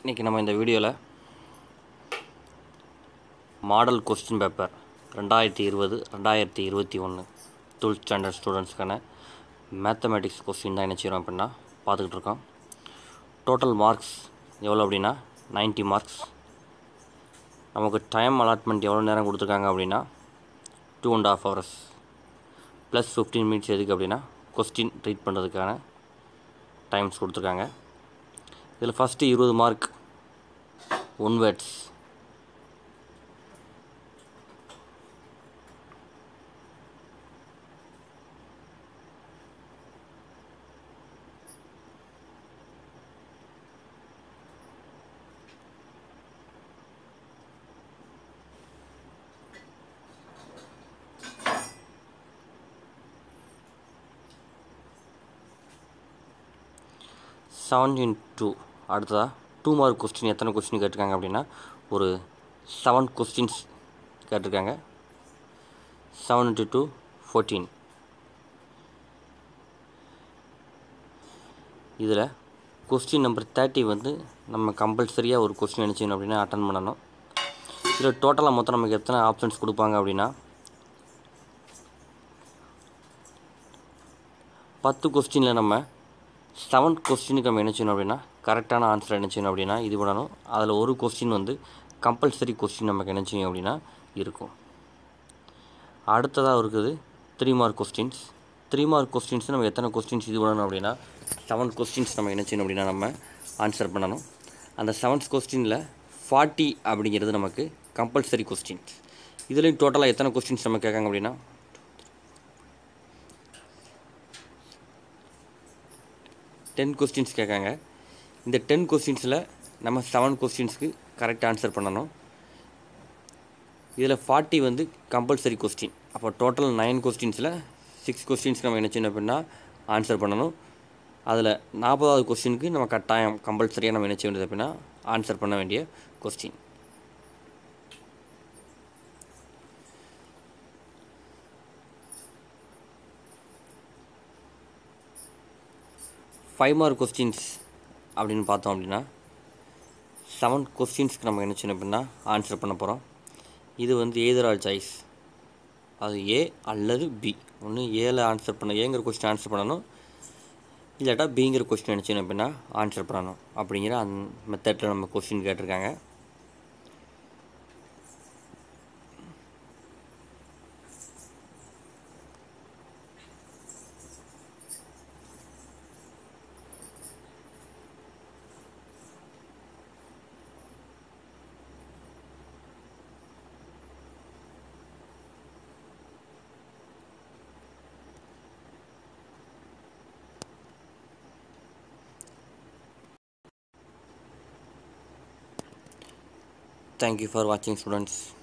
இன்றைக்கி நம்ம இந்த வீடியோவில் மாடல் கொஸ்டின் பேப்பர் ரெண்டாயிரத்தி இருபது ரெண்டாயிரத்தி இருபத்தி ஒன்று டுவெல்த் ஸ்டாண்டர்ட் ஸ்டூடெண்ட்ஸ்க்கான மேத்தமேட்டிக்ஸ் கொஸ்டின் தான் என்ன செய்கிறோம் அப்படின்னா பார்த்துக்கிட்டு இருக்கோம் டோட்டல் மார்க்ஸ் எவ்வளோ அப்படின்னா 90 மார்க்ஸ் நமக்கு டைம் அலாட்மெண்ட் எவ்வளோ நேரம் கொடுத்துருக்காங்க அப்படின்னா two and half hours plus fifteen minutes எதுக்கு அப்படின்னா கொஸ்டின் ரீட் பண்ணுறதுக்கான டைம்ஸ் கொடுத்துருக்காங்க இதில் ஃபஸ்ட்டு இருபது mark one words seventeen two அடுத்ததாக டூ மார்க் கொஸ்டின் எத்தனை கொஸ்டின் கேட்டிருக்காங்க அப்படின்னா ஒரு செவன் கொஸ்டின்ஸ் கேட்டிருக்காங்க செவன் இன்ட்டு டூ ஃபோர்டீன் இதில் கொஸ்டின் நம்பர் தேர்ட்டி வந்து நம்ம கம்பல்சரியாக ஒரு கொஸ்டின் என்ன செய்யணும் அப்படின்னா அட்டன் பண்ணணும் இதில் டோட்டலாக மொத்தம் நமக்கு எத்தனை ஆப்ஷன்ஸ் கொடுப்பாங்க அப்படின்னா பத்து கொஸ்டினில் நம்ம செவன் கொஸ்டினுக்கு நம்ம என்ன செய்யணும் அப்படின்னா கரெக்டான ஆன்சர் என்ன செய்யணும் அப்படின்னா இது பண்ணணும் அதில் ஒரு கொஸ்டின் வந்து கம்பல்சரி கொஸ்டின் நமக்கு என்ன செய்யும் அப்படின்னா இருக்கும் அடுத்ததாக இருக்குது three mark questions three mark questions நம்ம எத்தனை கொஸ்டின்ஸ் இது பண்ணணும் அப்படின்னா செவன் கொஸ்டின்ஸ் நம்ம என்ன செய்யணும் அப்படின்னா நம்ம ஆன்சர் பண்ணணும் அந்த செவன்ஸ் கொஸ்டினில் ஃபார்ட்டி அப்படிங்கிறது நமக்கு கம்பல்சரி கொஸ்டின்ஸ் இதுலேயும் டோட்டலாக எத்தனை கொஸ்டின்ஸ் நம்ம கேட்காங்க அப்படின்னா டென் கொஸ்டின்ஸ் கேட்காங்க இந்த டென் கொஸ்டின்ஸில் நம்ம செவன் கொஸ்டின்ஸ்க்கு கரெக்ட் ஆன்சர் பண்ணணும் இதில் ஃபார்ட்டி வந்து கம்பல்சரி கொஸ்டின் அப்போ டோட்டல் நைன் கொஸ்டின்ஸில் சிக்ஸ் கொஸ்டின்ஸ்க்கு நம்ம என்ன செய்யணும் அப்படின்னா ஆன்சர் பண்ணணும் அதில் நாற்பதாவது கொஸ்டினுக்கு நம்ம கட்டாயம் கம்பல்சரியாக நம்ம என்ன செய்ய வேண்டியது அப்படின்னா ஆன்சர் பண்ண வேண்டிய கொஸ்டின் ஃபைவ் மார்க் கொஸ்டின்ஸ் அப்படின்னு பார்த்தோம் அப்படின்னா செவன் கொஸ்டின்ஸ்க்கு நம்ம என்ன செய்யணும் அப்படின்னா ஆன்சர் பண்ண போகிறோம் இது வந்து ஏதர் ஆல் சாய்ஸ் அது ஏ அல்லது பி ஒன்று ஏல ஆன்சர் பண்ண ஏங்கிற கொஸ்டின் ஆன்சர் பண்ணணும் இல்லாட்டா பிங்கிற கொஸ்டின் என்ன செய்யணும் அப்படின்னா ஆன்சர் பண்ணணும் அப்படிங்கிற அந்த மெத்தடில் நம்ம கொஸ்டின் கேட்டிருக்காங்க Thank you for watching students.